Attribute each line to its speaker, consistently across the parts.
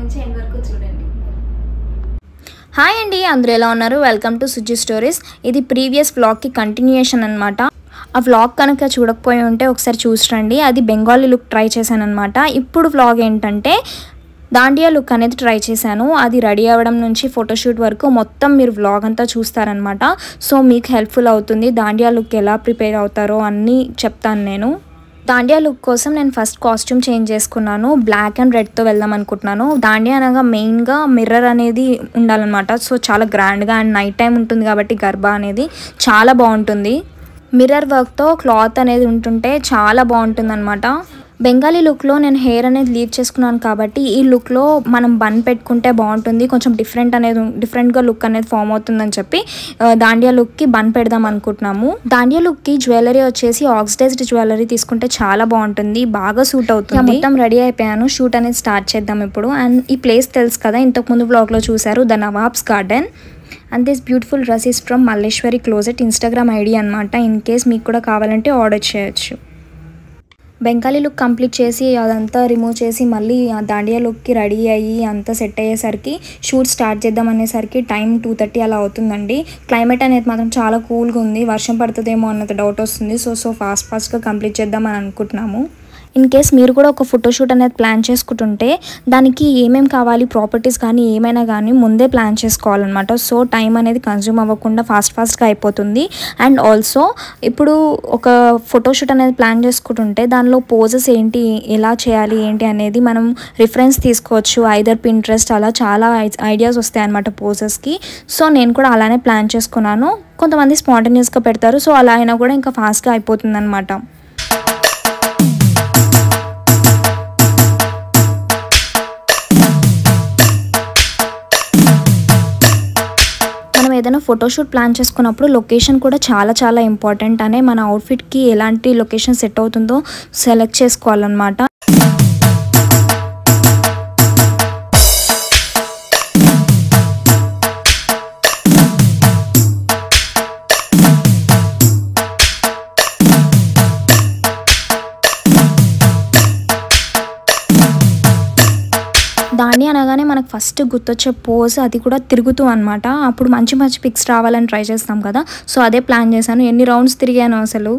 Speaker 1: నుంచి ఎండ్ వరకు చూడండి
Speaker 2: హాయ్ అండి అందరూ ఎలా ఉన్నారు వెల్కమ్ టు సుజి స్టోరీస్ ఇది ప్రీవియస్ వ్లాగ్కి కంటిన్యూయేషన్ అనమాట ఆ వ్లాగ్ కనుక చూడకపోయి ఉంటే ఒకసారి చూసిరండి అది బెంగాలీ లుక్ ట్రై చేశాను అనమాట ఇప్పుడు వ్లాగ్ ఏంటంటే దాండియా లుక్ అనేది ట్రై చేశాను అది రెడీ అవ్వడం నుంచి ఫోటోషూట్ వరకు మొత్తం మీరు వ్లాగ్ అంతా చూస్తారనమాట సో మీకు హెల్ప్ఫుల్ అవుతుంది దాండియా లుక్ ఎలా ప్రిపేర్ అవుతారో అన్నీ చెప్తాను నేను దాండియా లుక్ కోసం నేను ఫస్ట్ కాస్ట్యూమ్ చేంజ్ చేసుకున్నాను బ్లాక్ అండ్ రెడ్తో వెళ్దాం అనుకుంటున్నాను దాండియా అనగా మెయిన్గా మిర్రర్ అనేది ఉండాలన్నమాట సో చాలా గ్రాండ్గా అండ్ నైట్ టైం ఉంటుంది కాబట్టి గర్భా అనేది చాలా బాగుంటుంది మిర్రర్ వర్క్తో క్లాత్ అనేది ఉంటుంటే చాలా బాగుంటుంది అనమాట బెంగాలీ లుక్లో నేను హెయిర్ అనేది లీవ్ చేసుకున్నాను కాబట్టి ఈ లుక్లో మనం బన్ పెట్టుకుంటే బాగుంటుంది కొంచెం డిఫరెంట్ అనేది డిఫరెంట్గా లుక్ అనేది ఫామ్ అవుతుందని చెప్పి ఆ, దాండియా లుక్కి బన్ పెడదాం అనుకుంటున్నాము దాండియా లుక్కి జ్యువెలరీ వచ్చేసి ఆక్సిడైజ్డ్ జ్యువెలరీ తీసుకుంటే చాలా బాగుంటుంది బాగా సూట్ అవుతుంది మొత్తం రెడీ అయిపోయాను షూట్ అనేది స్టార్ట్ చేద్దాం ఇప్పుడు అండ్ ఈ ప్లేస్ తెలుసు కదా ఇంతకు ముందు బ్లాగ్లో చూసారు the Nawabs garden and this beautiful dress is from Malleshwari closet Instagram ID అనమాట ఇన్ కేస్ మీకు కూడా కావాలంటే ఆర్డర్ చేయొచ్చు బెంగాలీ లుక్ కంప్లీట్ చేసి అదంతా రిమూవ్ చేసి మళ్ళీ ఆ దాండియా లుక్కి రెడీ అయ్యి అంతా సెట్ అయ్యేసరికి షూట్ స్టార్ట్ చేద్దాం అనేసరికి టైం టూ థర్టీ అలా అవుతుందండి క్లైమేట్ అనేది మాత్రం చాలా కూల్గా ఉంది వర్షం పడుతుందేమో అన్నంత డౌట్ వస్తుంది సో సో ఫాస్ట్ ఫాస్ట్గా కంప్లీట్ చేద్దాం అని అనుకుంటున్నాము ఇన్ కేస్ మీరు కూడా ఒక ఫోటోషూట్ అనేది ప్లాన్ చేసుకుంటుంటే దానికి ఏమేమి కావాలి ప్రాపర్టీస్ కానీ ఏమైనా కానీ ముందే ప్లాన్ చేసుకోవాలన్నమాట సో టైం అనేది కన్జ్యూమ్ అవ్వకుండా ఫాస్ట్ ఫాస్ట్గా అయిపోతుంది అండ్ ఆల్సో ఇప్పుడు ఒక ఫోటోషూట్ అనేది ప్లాన్ చేసుకుంటుంటే దానిలో పోజెస్ ఏంటి ఎలా చేయాలి ఏంటి అనేది మనం రిఫరెన్స్ తీసుకోవచ్చు ఐదర్ పింట్రెస్ట్ అలా చాలా ఐడియాస్ వస్తాయి అనమాట పోజెస్కి సో నేను కూడా అలానే ప్లాన్ చేసుకున్నాను కొంతమంది స్పాంటనియస్గా పెడతారు సో అలా అయినా కూడా ఇంకా ఫాస్ట్గా అయిపోతుంది అనమాట మనం ఏదైనా ఫోటోషూట్ ప్లాన్ చేసుకున్నప్పుడు లొకేషన్ కూడా చాలా చాలా ఇంపార్టెంట్ అనే మన అవుట్ఫిట్కి ఎలాంటి లొకేషన్ సెట్ అవుతుందో సెలెక్ట్ చేసుకోవాలన్నమాట దాన్ని అనగానే మనకు ఫస్ట్ గుర్తొచ్చే పోజ్ అది కూడా తిరుగుతూ అనమాట అప్పుడు మంచి మంచి పిక్స్ రావాలని ట్రై చేస్తాం కదా సో అదే ప్లాన్ చేశాను ఎన్ని రౌండ్స్ తిరిగాను అసలు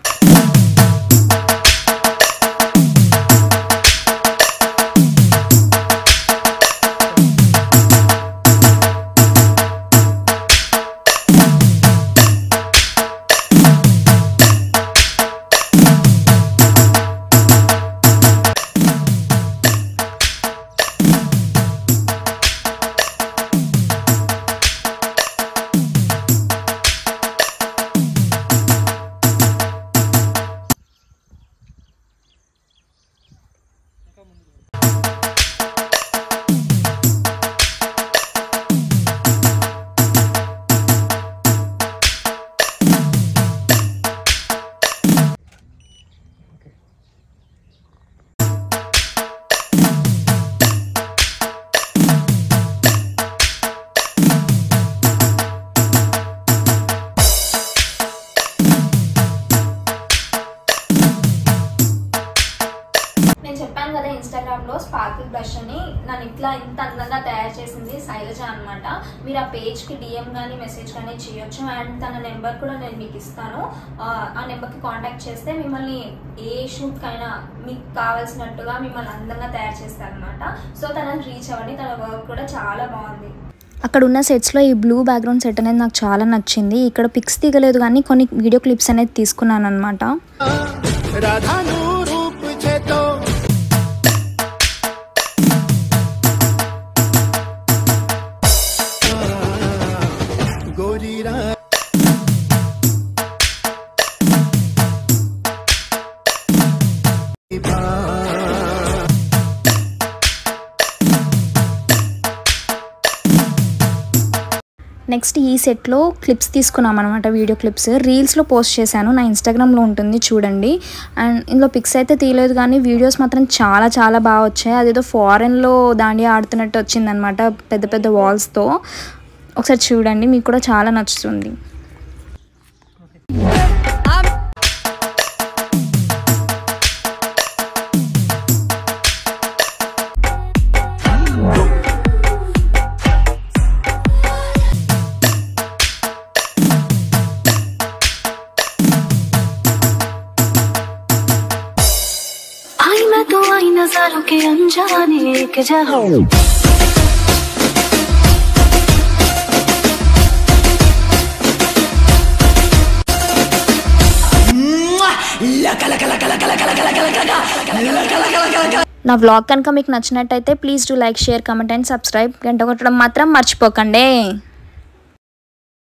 Speaker 2: నేను చెప్పాను కదా ఇన్స్టాగ్రామ్ లో స్పార్కిల్ బ్రష్ అని నన్ను ఇట్లా ఇంత అందంగా తయారు చేసింది శైలజ అన్నమాట మీరు ఆ పేజ్ కి డిఎం కానీ మెసేజ్ కానీ చేయొచ్చు అండ్ తన నెంబర్ కూడా నేను మీకు ఇస్తాను ఆ, ఆ నెంబర్ కి కాంటాక్ట్ చేస్తే మిమ్మల్ని ఏ షూట్ కైనా మీకు కావాల్సినట్టుగా మిమ్మల్ని అందంగా తయారు చేస్తారనమాట సో తనని రీచ్ అవ్వండి తన వర్క్ కూడా చాలా బాగుంది అక్కడ ఉన్న సెట్స్లో ఈ బ్లూ బ్యాక్గ్రౌండ్ సెట్ అనేది నాకు చాలా నచ్చింది ఇక్కడ పిక్స్ తీయలేదు కానీ కొన్ని వీడియో క్లిప్స్ అనేది తీసుకున్నాను అనమాట
Speaker 3: રાધાનું રૂપ છે તો ગોરી રા
Speaker 2: నెక్స్ట్ ఈ సెట్లో క్లిప్స్ తీసుకున్నాం అనమాట వీడియో క్లిప్స్ రీల్స్లో పోస్ట్ చేశాను నా ఇన్స్టాగ్రామ్లో ఉంటుంది చూడండి అండ్ ఇందులో పిక్స్ అయితే తీయలేదు కానీ వీడియోస్ మాత్రం చాలా చాలా బాగా వచ్చాయి అదేదో ఫారెన్లో దాండియా ఆడుతున్నట్టు వచ్చిందనమాట పెద్ద పెద్ద వాల్స్తో ఒకసారి చూడండి మీకు కూడా చాలా నచ్చుతుంది
Speaker 3: ગોરી
Speaker 1: तू आई नजारों के अनजाने के जहां
Speaker 2: నా వ్లాగ్ కనుక మీకు నచ్చినట్టయితే please do like share comment and subscribe గంట కొట్టడం మాత్రం మర్చిపోకండి